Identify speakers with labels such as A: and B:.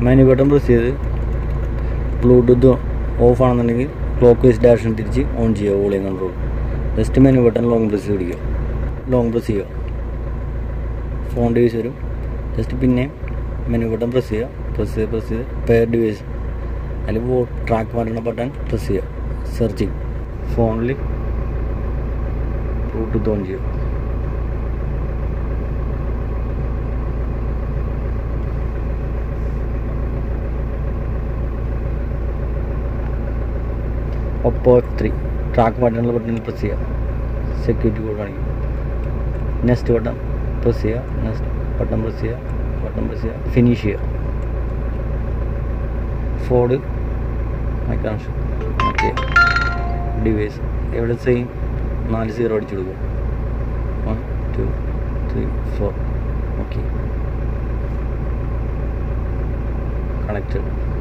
A: menu button press ചെയ്ത് bluetooth off ആണെന്നുണ്ടെങ്കിൽ clockwise direction തിരിച്ച് ഓൺ ചെയ്യുക volume control just menu button long press പിടിക്കുക long press ചെയ്യുക ഫോൺ ഡിവൈസ് വരും ജസ്റ്റ് പിന്നെ മെനു ബട്ടൺ പ്രസ് ചെയ്യുക പ്രസ് ചെയ്ത് പ്രസ് ചെയ്ത് പെയർ ഡിവൈസ് അതിൽ ട്രാക്ക് മാറ്റുന്ന ബട്ടൺ പ്രസ് ചെയ്യുക സെർച്ചിങ് ഫോണിൽ ബ്ലൂടൂത്ത് ഓൺ ചെയ്യുക ഒപ്പോ എഫ് ത്രീ ട്രാക്ക് ബട്ടണിൽ ബട്ടണിൽ പ്രസ് ചെയ്യുക സെക്യൂരിറ്റി കോഡ് കാണിക്കും നെക്സ്റ്റ് ബട്ടൺ പ്രസ് ചെയ്യുക നെക്സ്റ്റ് ബട്ടൺ പ്രസ് ചെയ്യുക ബട്ടൺ പ്രസ് ചെയ്യുക ഫിനിഷ് ചെയ്യുക ഫോർഡ് മൈക്രോൺസ് ഓക്കെ ഡിവൈസ് എവിടെ സെയിം നാല് സീറോ അടിച്ചു കൊടുക്കും one two three four okay connected